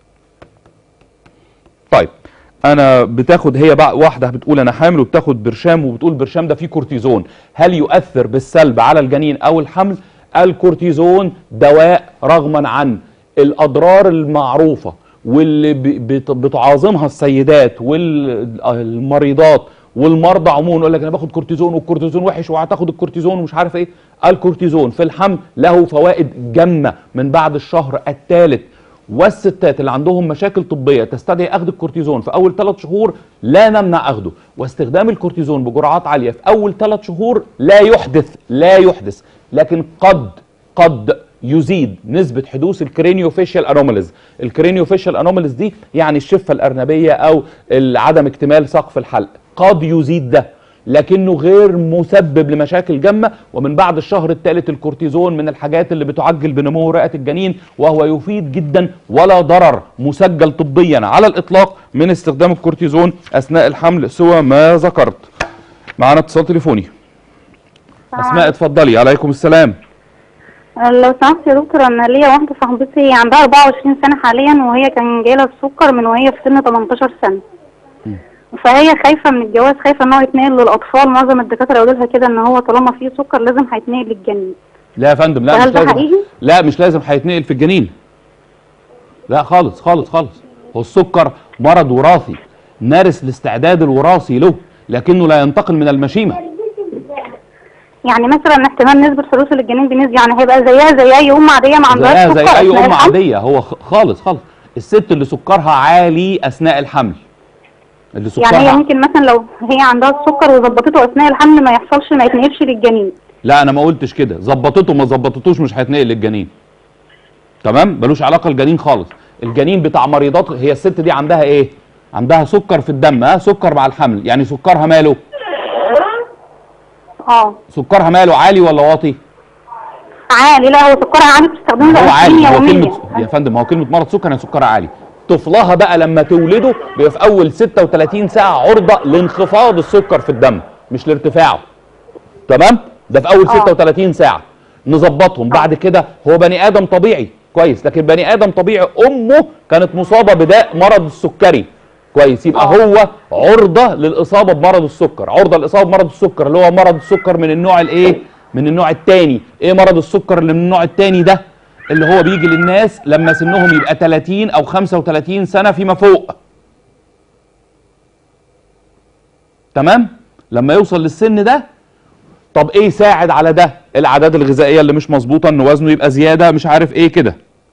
طيب انا بتاخد هي بقى واحده بتقول انا حامل وبتاخد برشام وبتقول برشام ده فيه كورتيزون هل يؤثر بالسلب على الجنين او الحمل الكورتيزون دواء رغما عن الاضرار المعروفه واللي ب- بت- بتعاظمها السيدات والمريضات والمرضى عموما يقول لك انا باخد كورتيزون والكورتيزون وحش وهتاخد الكورتيزون ومش عارف ايه الكورتيزون في الحمل له فوائد جمه من بعد الشهر الثالث والستات اللي عندهم مشاكل طبيه تستدعي اخذ الكورتيزون في اول ثلاث شهور لا نمنع اخذه واستخدام الكورتيزون بجرعات عاليه في اول ثلاث شهور لا يحدث لا يحدث لكن قد قد يزيد نسبة حدوث الكرينيوفيشال انوماليز الكرينيوفيشال انوماليز دي يعني الشفة الأرنبية أو عدم اكتمال سقف الحلق قد يزيد ده لكنه غير مسبب لمشاكل جمة ومن بعد الشهر الثالث الكورتيزون من الحاجات اللي بتعجل بنمو رئة الجنين وهو يفيد جدا ولا ضرر مسجل طبيا على الإطلاق من استخدام الكورتيزون أثناء الحمل سوى ما ذكرت معنا اتصال تليفوني أسماء اتفضلي عليكم السلام لو سمحت يا دكتور انا ليا واحده صاحبتي عندها 24 سنه حاليا وهي كان جايلها السكر من وهي في سن 18 سنه فهي خايفه من الجواز خايفه ان هو يتنقل للاطفال معظم الدكاتره يقولوا لها كده ان هو طالما فيه سكر لازم هيتنقل للجنين لا يا فندم لا فهل مش ده لازم حقيقي؟ لا مش لازم هيتنقل في الجنين لا خالص خالص خالص هو السكر مرض وراثي نارس الاستعداد الوراثي له لكنه لا ينتقل من المشيمه يعني مثلا احتمال نسبه حدوث للجنين بنسبه يعني هيبقى زيها زي اي ام عاديه ما عندهاش زيها سكر زي اي أثناء ام الحمل؟ عاديه هو خ- خالص خالص الست اللي سكرها عالي اثناء الحمل اللي يعني هي سكرها ممكن مثلا لو هي عندها السكر وظبطته اثناء الحمل ما يحصلش ما يتنقلش للجنين لا انا ما قلتش كده ظبطته ما ظبطتوش مش هيتنقل للجنين تمام ملوش علاقه الجنين خالص الجنين بتاع مريضات هي الست دي عندها ايه عندها سكر في الدم ها سكر مع الحمل يعني سكرها ماله اه سكرها ماله عالي ولا واطي عالي لا هو سكرها عالي بتستخدمه هو عالي لأسنان هو يوميا كلمه يا فندم هو كلمه مرض سكر يعني سكرها عالي طفلها بقى لما تولده بيبقى في اول 36 ساعه عرضه لانخفاض السكر في الدم مش لارتفاعه تمام ده في اول آه. 36 ساعه نظبطهم بعد كده هو بني ادم طبيعي كويس لكن بني ادم طبيعي امه كانت مصابه بداء مرض السكري كويس يبقى هو عرضه للاصابه بمرض السكر عرضه للاصابه بمرض السكر اللي هو مرض السكر من النوع الايه من النوع الثاني ايه مرض السكر اللي من النوع الثاني ده اللي هو بيجي للناس لما سنهم يبقى 30 او 35 سنه فيما فوق تمام لما يوصل للسن ده طب ايه يساعد على ده العادات الغذائيه اللي مش مظبوطه ان وزنه يبقى زياده مش عارف ايه كده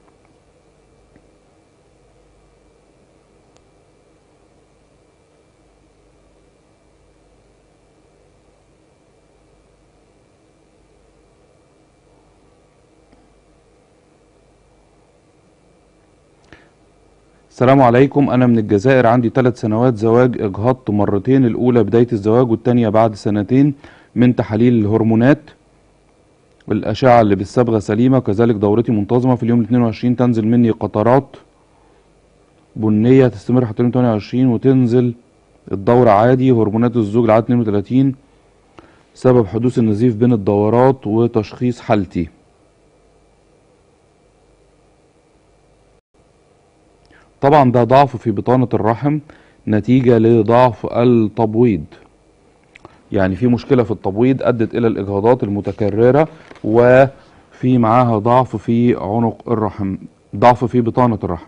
السلام عليكم أنا من الجزائر عندي ثلاث سنوات زواج إجهضت مرتين الأولى بداية الزواج والتانية بعد سنتين من تحاليل الهرمونات والأشعة اللي بالصبغة سليمة كذلك دورتي منتظمة في اليوم ال 22 تنزل مني قطرات بنية تستمر حتى اليوم 28 وتنزل الدورة عادي هرمونات الزوج العادة 32 سبب حدوث النزيف بين الدورات وتشخيص حالتي طبعا ده ضعف في بطانة الرحم نتيجة لضعف التبويض يعني في مشكلة في التبويض أدت إلى الإجهاضات المتكررة وفي معاها ضعف في عنق الرحم ضعف في بطانة الرحم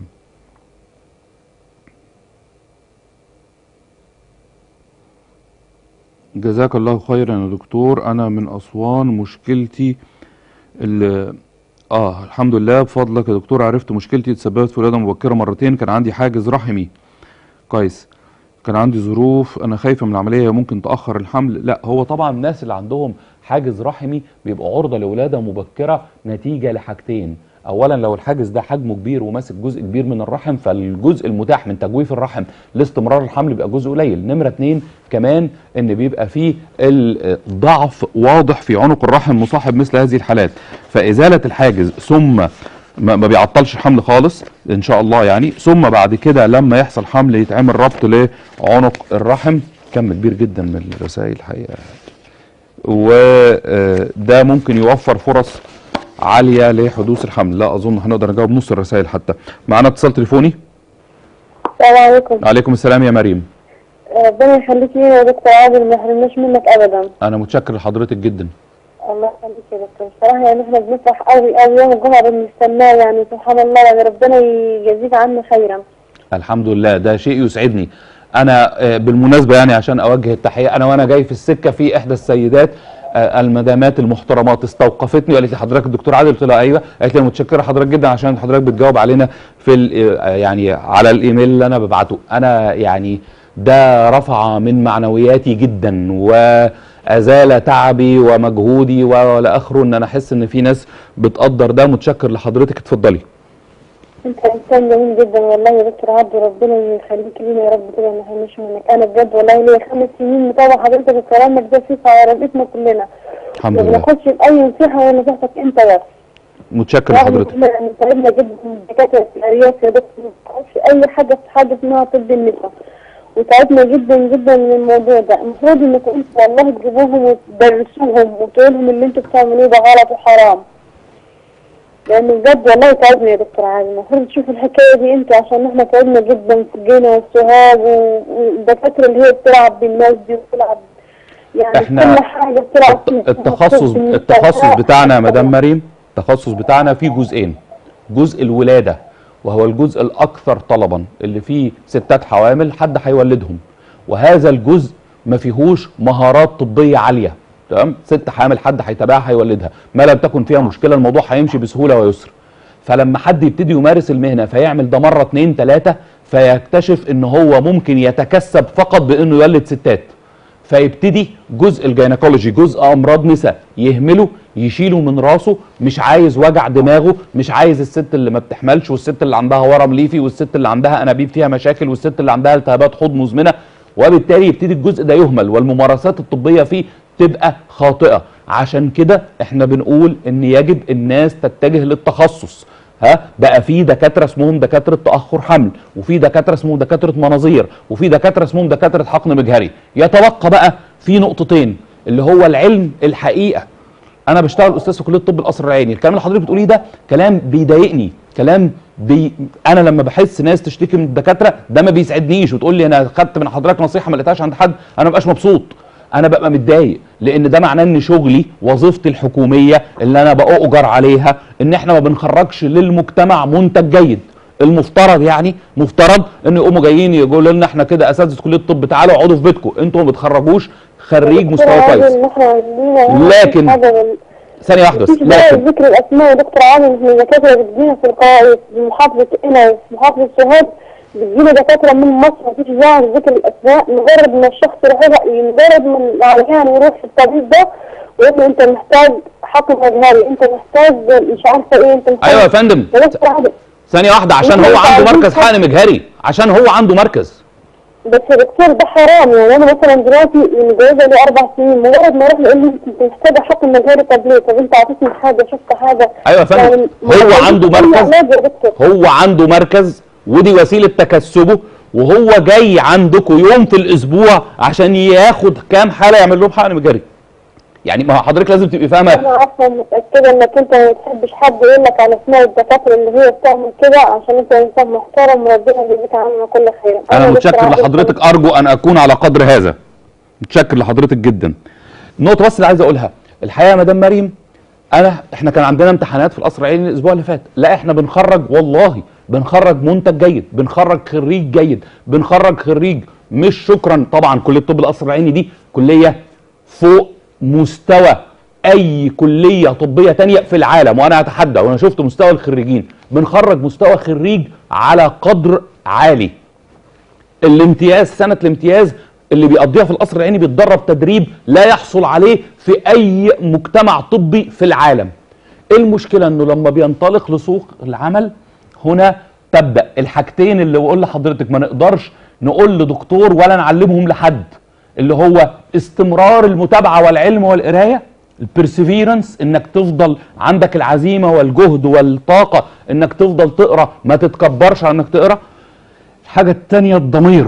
جزاك الله خيرا يا دكتور أنا من أسوان مشكلتي ال- اه الحمد لله بفضلك يا دكتور عرفت مشكلتي تسببت في ولاده مبكره مرتين كان عندي حاجز رحمي كويس كان عندي ظروف انا خايفه من العمليه ممكن تاخر الحمل لا هو طبعا الناس اللي عندهم حاجز رحمي بيبقوا عرضه لولاده مبكره نتيجه لحاجتين اولا لو الحاجز ده حجمه كبير وماسك جزء كبير من الرحم فالجزء المتاح من تجويف الرحم لاستمرار الحمل بيبقى جزء قليل نمره اتنين كمان ان بيبقى فيه الضعف واضح في عنق الرحم مصاحب مثل هذه الحالات فازاله الحاجز ثم ما ما بيعطلش الحمل خالص ان شاء الله يعني ثم بعد كده لما يحصل حمل يتعمل ربط لعنق الرحم كم كبير جدا من الرسائل الحقيقه وده ممكن يوفر فرص عاليه لحدوث الحمل لا اظن هنقدر نجاوب نص الرسائل حتى معانا اتصال تليفوني السلام عليكم عليكم السلام يا مريم ربنا يخليك لينا يا دكتور عادل ما يحرمناش منك ابدا انا متشكر لحضرتك جدا الله يخليك يا دكتور بصراحه يعني احنا بنفرح قوي قوي يوم الجمعه بنستناه يعني سبحان الله يعني ربنا يجازيك عنا خيرا الحمد لله ده شيء يسعدني انا آه، بالمناسبه يعني عشان اوجه التحيه انا وانا جاي في السكه في احدى السيدات آه، المدامات المحترمات استوقفتني وقالت لي حضرتك الدكتور عادل قلت لها ايوه قالت لي أنا متشكره حضرتك جدا عشان حضرتك بتجاوب علينا في ال- آه، يعني على الايميل اللي انا ببعته انا يعني ده رفع من معنوياتي جدا وازال تعبي ومجهودي والى اخره ان انا احس ان في ناس بتقدر ده متشكر لحضرتك اتفضلي انت انسان جميل جدا والله يا دكتور عبد ربنا يخليك لينا يا رب كده ما يحرمش منك انا بجد والله ليا خمس سنين متابعه حضرتك وكلامك ده صفه على رقبتنا كلنا الحمد ما لله بناخدش باي نصيحه ولا نصيحتك انت بس متشكر رغم لحضرتك كده يعني تعبنا جدا من دكاتره الارياف يا دكتور ما تعرفش اي حاجه في حاجه اسمها طب النساء وتعبنا جدا جدا من الموضوع ده المفروض انكم انتوا والله تجيبوهم وتدرسوهم وتقولوا لهم اللي انتوا بتعملوه ده غلط وحرام لان بجد والله تعبنا يا دكتور عادل المفروض تشوفوا الحكايه دي انتوا عشان احنا تعبنا جدا في الجنة والسهاد و- والدكاتره اللي هي بتلعب بالناس دي وبتلعب يعني احنا كل حاجه بتلعب فيها. التخصص التخصص بتاعنا يا مدام مريم التخصص بتاعنا فيه جزئين جزء الولاده وهو الجزء الاكثر طلبا اللي فيه ستات حوامل حد هيولدهم وهذا الجزء ما فيهوش مهارات طبيه عاليه تمام ست حامل حد هيتابعها هيولدها ما لم تكن فيها مشكله الموضوع هيمشي بسهوله ويسر فلما حد يبتدي يمارس المهنه فيعمل ده مره اتنين تلاته فيكتشف ان هو ممكن يتكسب فقط بانه يولد ستات فيبتدي جزء الجينيكولوجي جزء امراض نساء يهمله يشيله من راسه مش عايز وجع دماغه مش عايز الست اللي ما بتحملش والست اللي عندها ورم ليفي والست اللي عندها انابيب فيها مشاكل والست اللي عندها التهابات حوض مزمنه وبالتالي يبتدي الجزء ده يهمل والممارسات الطبيه فيه تبقى خاطئه عشان كده احنا بنقول ان يجب الناس تتجه للتخصص ها بقى في دكاتره اسمهم دكاتره تاخر حمل وفي دكاتره اسمهم دكاتره مناظير وفي دكاتره اسمهم دكاتره حقن مجهري يتبقى بقى في نقطتين اللي هو العلم الحقيقه انا بشتغل استاذ في كليه طب القصر العيني الكلام اللي حضرتك بتقوليه ده كلام بيضايقني كلام بي... انا لما بحس ناس تشتكي من الدكاتره ده ما بيسعدنيش وتقول لي انا خدت من حضرتك نصيحه ما لقيتهاش عند حد انا ما بقاش مبسوط انا ببقى متضايق لان ده معناه ان شغلي وظيفتي الحكوميه اللي انا باؤجر عليها ان احنا ما بنخرجش للمجتمع منتج جيد المفترض يعني مفترض ان يقوموا جايين يقولوا لنا احنا كده اساتذه كليه الطب تعالوا اقعدوا في بيتكم انتوا ما بتخرجوش خريج مستوى كويس لكن- ثانيه واحده بس مفيش داعي لكن ذكر الاسماء يا دكتور عامل احنا دكاتره بتجينا في القوائم في محافظه هنا في محافظه سوهاج بتجينا دكاتره من مصر مفيش داعي لذكر الاسماء مجرد ما الشخص يروح مجرد ما العيان يروح الطبيب ده ويقول له انت محتاج حقن مجهري انت محتاج مش عارفه ايه انت محتاج ايوه يا فندم يا دكتور عادل ثانيه واحده عشان ممكن هو عنده تعمل مركز حاجة. حقن مجهري عشان هو عنده مركز بس يا دكتور ده حرام يعني انا مثلا دلوقتي متجوزه لي اربع سنين مجرد ما اروح يقول لي انت محتاجه حقن مجهري طب ليه؟ طب انت عطيتني حاجه شفت حاجه ايوه يا فندم يعني هو ما عنده عنديش أي مركز علاج يا دكتور هو عنده مركز ودي وسيله تكسبه وهو جاي عندكم يوم في الاسبوع عشان ياخد كام حاله يعمل لهم حقن مجهري يعني ما هو حضرتك لازم تبقي فاهمه انا عارفه متاكده انك انت ما بتحبش حد يقول لك على اسماء الدكاتره اللي هي بتعمل كده عشان انت انسان محترم وربنا يجزيك عنا كل خير انا دكتور متشكر عادل لحضرتك ارجو ان اكون على قدر هذا متشكر لحضرتك جدا النقطه بس اللي عايز اقولها الحقيقه يا مدام مريم انا احنا كان عندنا امتحانات في القصر العيني الاسبوع اللي فات لا احنا بنخرج والله بنخرج منتج جيد بنخرج خريج جيد بنخرج خريج مش شكرا طبعا كليه طب القصر العيني دي كليه فوق مستوى اي كليه طبيه تانية في العالم وانا اتحدى وانا شفت مستوى الخريجين بنخرج مستوى خريج على قدر عالي الامتياز سنه الامتياز اللي بيقضيها في القصر العيني بيتدرب تدريب لا يحصل عليه في اي مجتمع طبي في العالم المشكله انه لما بينطلق لسوق العمل هنا تبدا الحاجتين اللي بقول لحضرتك ما نقدرش نقول لدكتور ولا نعلمهم لحد اللي هو استمرار المتابعه والعلم والقرايه البرسيفيرنس انك تفضل عندك العزيمه والجهد والطاقه انك تفضل تقرا ما تتكبرش على انك تقرا الحاجه الثانيه الضمير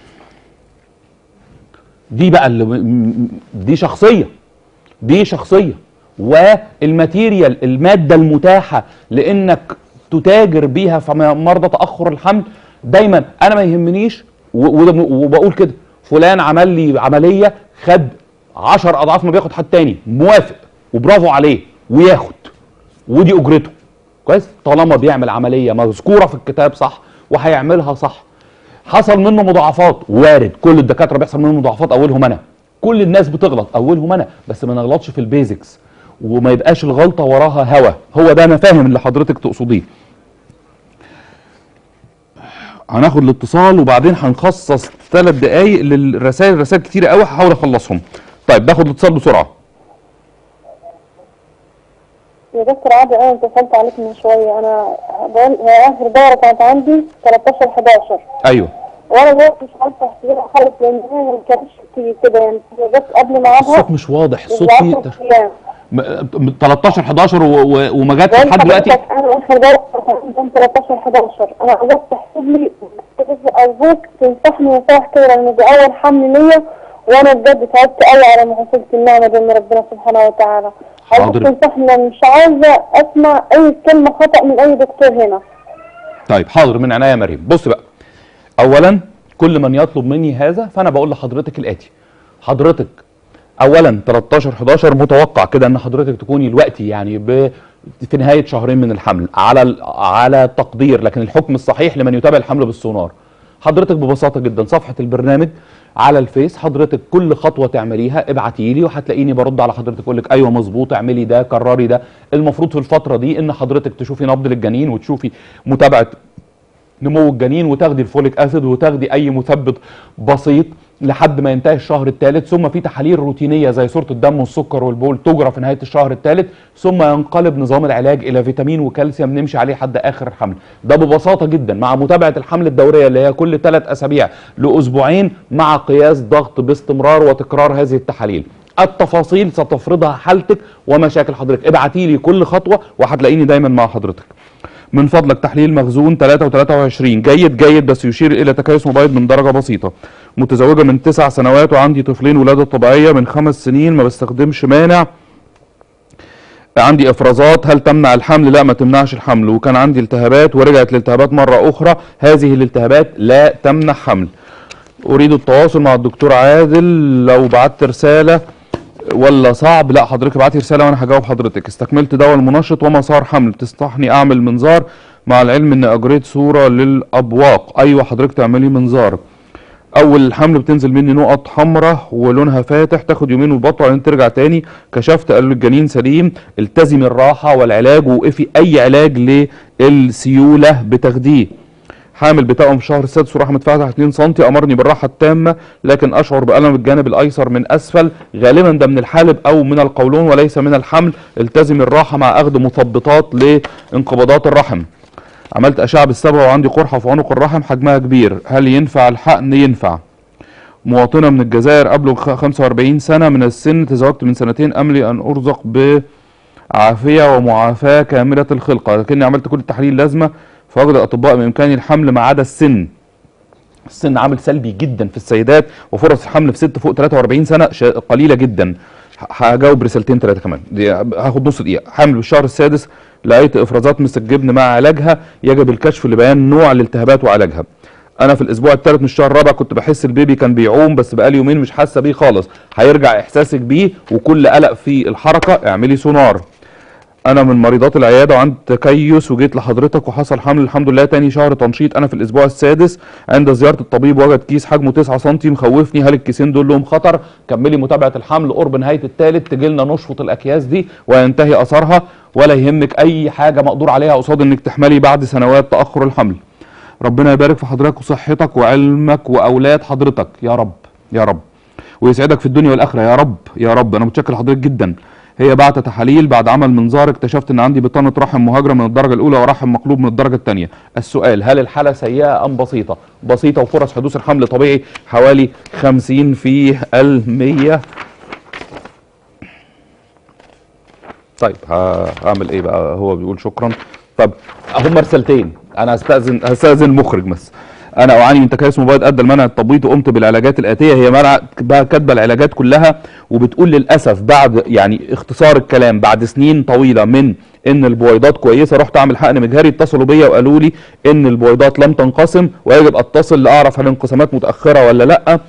دي بقى اللي م- م- دي شخصيه دي شخصيه والماتيريال الماده المتاحه لانك تتاجر بيها في مرضى تاخر الحمل دايما انا ما يهمنيش و- وده- وبقول كده فلان عمل لي عمليه خد 10 اضعاف ما بياخد حد تاني موافق وبرافو عليه وياخد ودي اجرته كويس طالما بيعمل عمليه مذكوره في الكتاب صح وهيعملها صح حصل منه مضاعفات وارد كل الدكاتره بيحصل منهم مضاعفات اولهم انا كل الناس بتغلط اولهم انا بس ما نغلطش في البيزكس وما يبقاش الغلطه وراها هوى هو ده انا فاهم اللي حضرتك تقصديه هناخد الاتصال وبعدين هنخصص ثلاث دقايق للرسائل رسائل كتيره قوي هحاول اخلصهم طيب ناخد الاتصال بسرعه يا دكتور عادي انا اتصلت عليك من شويه انا بقول هي اخر دوره كانت عندي 13 11 ايوه وانا دلوقتي مش عارفه احسبها خالص لان هي ما كانتش بتيجي كده يعني هي بس قبل ميعادها الصوت مش واضح الصوت فيه 10 ايام م- م- 13 11 و- و- وما جاتش بقول لحد دلوقتي لحضرتك انا اخر دوره كانت عندي 13 11 انا عايزاك تحسب لي ارجوك تنصحني نصايح كده لان دي اول حمل ليا وانا بجد تعبت قوي على ما حصلت النعمه دي من ربنا سبحانه وتعالى عايزك حاضر. تنصحني لان مش عايزه اسمع اي كلمه خطا من اي دكتور هنا طيب حاضر من عناية يا مريم بص بقى اولا كل من يطلب مني هذا فانا بقول لحضرتك الاتي حضرتك اولا 13 11 متوقع كده ان حضرتك تكوني الوقت يعني ب في نهايه شهرين من الحمل على ال- على تقدير لكن الحكم الصحيح لمن يتابع الحمل بالسونار حضرتك ببساطه جدا صفحه البرنامج على الفيس حضرتك كل خطوه تعمليها ابعتي لي وهتلاقيني برد على حضرتك اقول لك ايوه مظبوط اعملي ده كرري ده المفروض في الفتره دي ان حضرتك تشوفي نبض للجنين وتشوفي متابعه نمو الجنين وتاخدي الفوليك اسيد وتاخدي اي مثبت بسيط لحد ما ينتهي الشهر الثالث ثم في تحاليل روتينيه زي صوره الدم والسكر والبول تجرى في نهايه الشهر الثالث ثم ينقلب نظام العلاج الى فيتامين وكالسيوم نمشي عليه لحد اخر الحمل ده ببساطه جدا مع متابعه الحمل الدوريه اللي هي كل ثلاث اسابيع لاسبوعين مع قياس ضغط باستمرار وتكرار هذه التحاليل التفاصيل ستفرضها حالتك ومشاكل حضرتك ابعتي لي كل خطوه وهتلاقيني دايما مع حضرتك من فضلك تحليل مخزون 3 و23 جيد جيد بس يشير الى تكيس مبيض من درجه بسيطه متزوجه من تسع سنوات وعندي طفلين ولاده طبيعيه من خمس سنين ما بستخدمش مانع عندي افرازات هل تمنع الحمل لا ما تمنعش الحمل وكان عندي التهابات ورجعت الالتهابات مره اخرى هذه الالتهابات لا تمنع حمل اريد التواصل مع الدكتور عادل لو بعت رساله ولا صعب لا حضرتك ابعتي رساله وانا هجاوب حضرتك استكملت دواء المنشط وما صار حمل تنصحني اعمل منظار مع العلم ان اجريت صوره للابواق ايوه حضرتك تعملي منظار اول الحمل بتنزل مني نقط حمراء ولونها فاتح تاخد يومين وتبطل وبعدين ترجع تاني كشفت قالوا لي الجنين سليم التزمي الراحه والعلاج ووقفي اي علاج للسيوله بتاخديه حامل بتوأم في الشهر السادس ورحم اتفتح 2 سم امرني بالراحه التامه لكن اشعر بالم الجانب الايسر من اسفل غالبا ده من الحالب او من القولون وليس من الحمل التزم الراحه مع اخذ مثبطات لانقباضات الرحم عملت اشعه بالصبغه وعندي قرحه في عنق الرحم حجمها كبير هل ينفع الحقن ينفع مواطنه من الجزائر ابلغ خ- 45 سنه من السن تزوجت من سنتين املي ان ارزق بعافيه ومعافاه كامله الخلقه لكني عملت كل التحاليل اللازمه فوجد الاطباء بامكاني الحمل ما عدا السن السن عامل سلبي جدا في السيدات وفرص الحمل في ست فوق 43 سنه ش- قليله جدا ه- هجاوب رسالتين ثلاثه كمان دي هاخد نص دقيقه حامل بالشهر السادس لقيت افرازات مثل الجبن مع علاجها يجب الكشف لبيان نوع الالتهابات وعلاجها انا في الاسبوع الثالث من الشهر الرابع كنت بحس البيبي كان بيعوم بس بقالي يومين مش حاسه بيه خالص هيرجع احساسك بيه وكل قلق في الحركه اعملي سونار انا من مريضات العياده وعندي تكيس وجيت لحضرتك وحصل حمل الحمد لله تاني شهر تنشيط انا في الاسبوع السادس عند زياره الطبيب وجد كيس حجمه 9 سم مخوفني هل الكيسين دول لهم خطر كملي متابعه الحمل قرب نهايه الثالث تجي لنا نشفط الاكياس دي وينتهي اثرها ولا يهمك اي حاجه مقدور عليها قصاد انك تحملي بعد سنوات تاخر الحمل ربنا يبارك في حضرتك وصحتك وعلمك واولاد حضرتك يا رب يا رب ويسعدك في الدنيا والاخره يا رب يا رب انا متشكر لحضرتك جدا هي بعت تحاليل بعد عمل منظار اكتشفت ان عندي بطانه رحم مهاجره من الدرجه الاولى ورحم مقلوب من الدرجه الثانيه السؤال هل الحاله سيئه ام بسيطه بسيطه وفرص حدوث الحمل طبيعي حوالي 50 في المية طيب ه- هعمل ايه بقى هو بيقول شكرا طب هم رسالتين انا هستاذن هستاذن المخرج بس انا اعاني من تكيس مبيض ادى لمنع التبويض وقمت بالعلاجات الاتيه هي منع بقى كاتبه العلاجات كلها وبتقول للاسف بعد يعني اختصار الكلام بعد سنين طويله من ان البويضات كويسه رحت اعمل حقن مجهري اتصلوا بيا وقالوا لي ان البويضات لم تنقسم ويجب اتصل لاعرف هل انقسامات متاخره ولا لا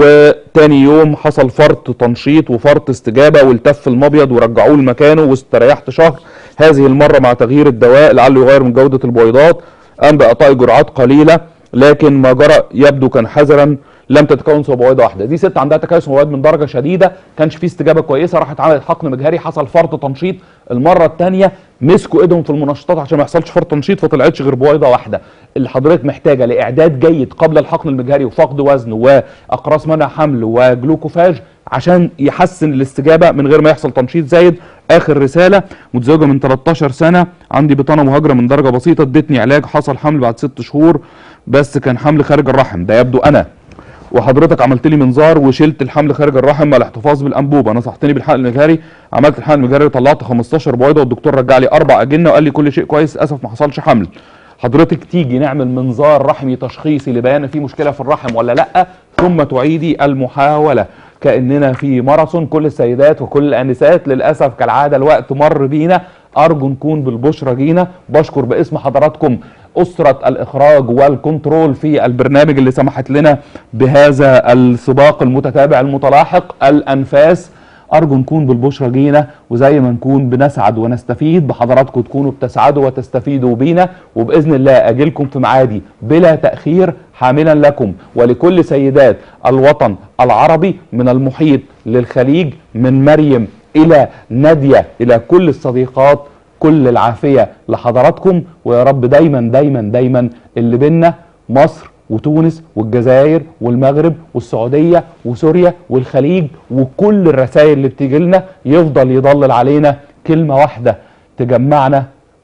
وتاني يوم حصل فرط تنشيط وفرط استجابه والتف المبيض ورجعوه لمكانه واستريحت شهر هذه المره مع تغيير الدواء لعله يغير من جوده البويضات قام باعطائي جرعات قليله لكن ما جرى يبدو كان حذرا لم تتكون صوب بويضه واحده دي ست عندها تكيس مبيض من درجه شديده كانش فيه استجابه كويسه راحت عملت حقن مجهري حصل فرط تنشيط المره الثانيه مسكوا ايدهم في المنشطات عشان ما يحصلش فرط تنشيط فطلعتش غير بويضه واحده اللي حضرتك محتاجه لاعداد جيد قبل الحقن المجهري وفقد وزن واقراص منع حمل وجلوكوفاج عشان يحسن الاستجابه من غير ما يحصل تنشيط زايد اخر رساله متزوجه من 13 سنه عندي بطانه مهاجره من درجه بسيطه ادتني علاج حصل حمل بعد ست شهور بس كان حمل خارج الرحم ده يبدو انا وحضرتك عملت لي منظار وشلت الحمل خارج الرحم مع الاحتفاظ بالانبوبه نصحتني بالحقن المجهري عملت الحقن المجهري طلعت 15 بويضه والدكتور رجع لي اربع اجنه وقال لي كل شيء كويس للاسف ما حصلش حمل حضرتك تيجي نعمل منظار رحمي تشخيصي لبيان في مشكله في الرحم ولا لا ثم تعيدي المحاوله كاننا في ماراثون كل السيدات وكل الانسات للاسف كالعاده الوقت مر بينا ارجو نكون بالبشرى جينا بشكر باسم حضراتكم أسرة الإخراج والكنترول في البرنامج اللي سمحت لنا بهذا السباق المتتابع المتلاحق الأنفاس أرجو نكون بالبشرى جينا وزي ما نكون بنسعد ونستفيد بحضراتكم تكونوا بتسعدوا وتستفيدوا بينا وبإذن الله أجيلكم في معادي بلا تأخير حاملا لكم ولكل سيدات الوطن العربي من المحيط للخليج من مريم إلى نادية إلى كل الصديقات كل العافية لحضراتكم ويا رب دايما دايما دايما اللي بينا مصر وتونس والجزائر والمغرب والسعودية وسوريا والخليج وكل الرسائل اللي بتيجي لنا يفضل يضلل علينا كلمة واحدة تجمعنا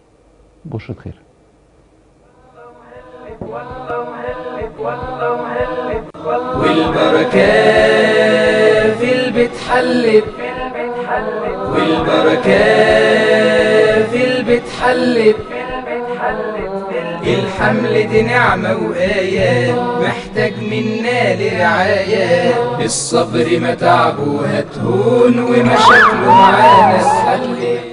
بشرة خير والبركة في البيت حلت والبركة في البيت حلت الحمل دي نعمة وآية محتاج منا لرعاية الصبر متعبه هتهون ومشاكله معانا سهلت